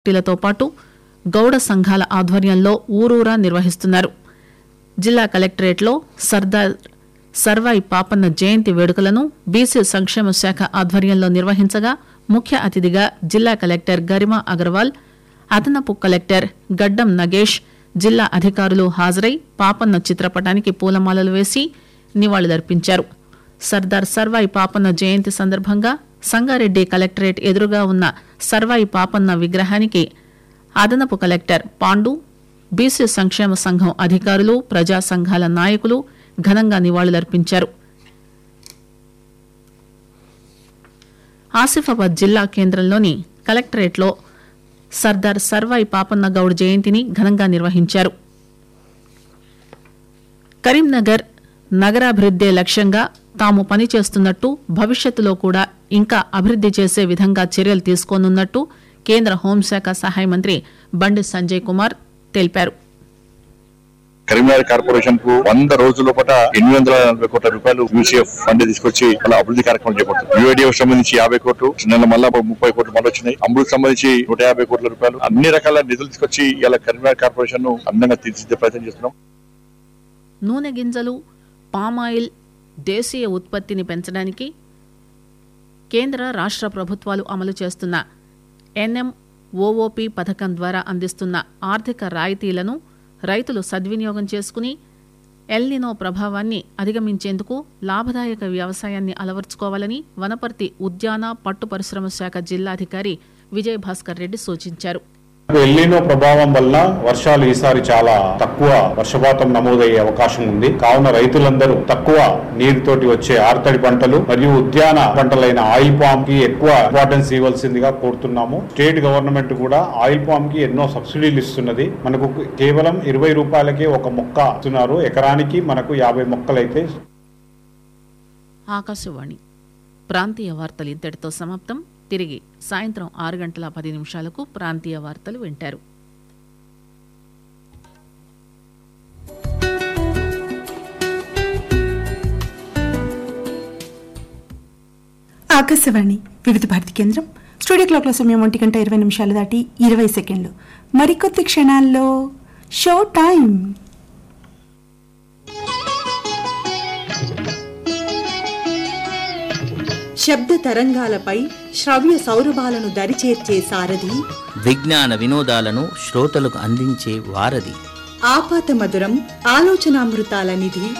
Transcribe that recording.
పార్టీలతో పాటు గౌడ సంఘాల ఆధ్వర్యంలో ఊరూరా నిర్వహిస్తున్నారు జిల్లా కలెక్టరేట్లో సర్దార్ సర్వాయి పాపన్న జయంతి వేడుకలను బీసీ సంక్షేమ శాఖ ఆధ్వర్యంలో నిర్వహించగా ముఖ్య అతిథిగా జిల్లా కలెక్టర్ గరిమా అగర్వాల్ అదనపు కలెక్టర్ గడ్డం నగేష్ జిల్లా అధికారులు హాజరై పాపన్న చిత్రపటానికి పూలమాలలు వేసి నివాళులర్పించారు సర్దార్ సర్వాయి పాపన్న జయంతి సందర్భంగా సంగారెడ్డి కలెక్టరేట్ ఎదురుగా ఉన్న సర్వాయి పాపన్న విగ్రహానికి అదనపు కలెక్టర్ పాండు బీసీ సంక్షేమ సంఘం అధికారులు ప్రజా సంఘాల నాయకులు ఘనంగా నివాళులర్పించారు ఆసిఫాబాద్ జిల్లా కేంద్రంలోని కలెక్టరేట్లో సర్దార్ సర్వాయి పాపన్న గౌడ్ జయంతిని ఘనంగా నిర్వహించారు కరీంనగర్ నగరాభివృద్దే లక్ష్యంగా తాము పనిచేస్తున్నట్టు భవిష్యత్తులో కూడా ఇంకా అభివృద్ది చేసే విధంగా చర్యలు తీసుకోనున్నట్టు కేంద్ర హోంశాఖ సహాయ మంత్రి బండి సంజయ్ కుమార్ తెలిపారు కరీంనగర్ కార్పొరేషన్ కు వంద రోజుల లోపల ఎనిమిది వందల నలభై కోట్ల రూపాయలు యూసీఎఫ్ ఫండ్ తీసుకొచ్చి అలా అభివృద్ధి కార్యక్రమం చేపడుతుంది యూఐడిఎఫ్ సంబంధించి యాభై కోట్లు నెల మళ్ళా ముప్పై కోట్లు మళ్ళీ వచ్చినాయి అమృత్ సంబంధించి నూట యాభై కోట్ల రూపాయలు అన్ని రకాల నిధులు తీసుకొచ్చి ఇలా కరీంనగర్ కార్పొరేషన్ ను అందంగా తీర్చిదిద్దే ప్రయత్నం చేస్తున్నాం నూనె గింజలు పామాయిల్ దేశీయ ఉత్పత్తిని పెంచడానికి కేంద్ర రాష్ట్ర ప్రభుత్వాలు అమలు చేస్తున్న ఎన్ఎం ఓఓపి పథకం ద్వారా అందిస్తున్న ఆర్థిక రాయితీలను రైతులు సద్వినియోగం చేసుకుని ఎల్నినో ప్రభావాన్ని అధిగమించేందుకు లాభదాయక వ్యవసాయాన్ని అలవర్చుకోవాలని వనపర్తి ఉద్యాన పట్టు పరిశ్రమ శాఖ జిల్లాధికారి విజయ్ భాస్కర్ రెడ్డి సూచించారు ఎల్లినో ప్రభావం వల్ల వర్షాలు ఈసారి చాలా తక్కువ వర్షపాతం నమోదయ్యే అవకాశం ఉంది కావున రైతులందరూ తక్కువ నీరుతోటి వచ్చే ఆర్తడి పంటలు మరియు ఉద్యాన పంటలైన ఆయిల్ పామ్ కి ఎక్కువ ఇంపార్టెన్స్ ఇవ్వాల్సిందిగా కోరుతున్నాము స్టేట్ గవర్నమెంట్ కూడా ఆయిల్ పామ్ కి ఎన్నో సబ్సిడీలు ఇస్తున్నది మనకు కేవలం ఇరవై రూపాయలకే ఒక మొక్క ఇస్తున్నారు ఎకరానికి మనకు యాభై మొక్కలైతే ఆకాశవాణి ప్రాంతీయ వార్తలు ఇంతటితో సమాప్తం తిరిగి సాయంత్రం ఆరు గంటల పది నిమిషాలకు ప్రాంతీయ వార్తలు వింటారు ఆకాశవాణి వివిధ భారతి కేంద్రం స్టూడియో క్లాక్ల సమయం ఒంటి గంట ఇరవై నిమిషాలు దాటి ఇరవై సెకండ్లు మరికొద్ది క్షణాల్లో షో టైం శబ్ద తరంగాలపై శ్రవ్య సౌరభాలను దరిచేర్చే సారథి విజ్ఞాన వినోదాలను శ్రోతలకు అందించే వారధి ఆపాత మధురం ఆలోచనామృతాల నిధి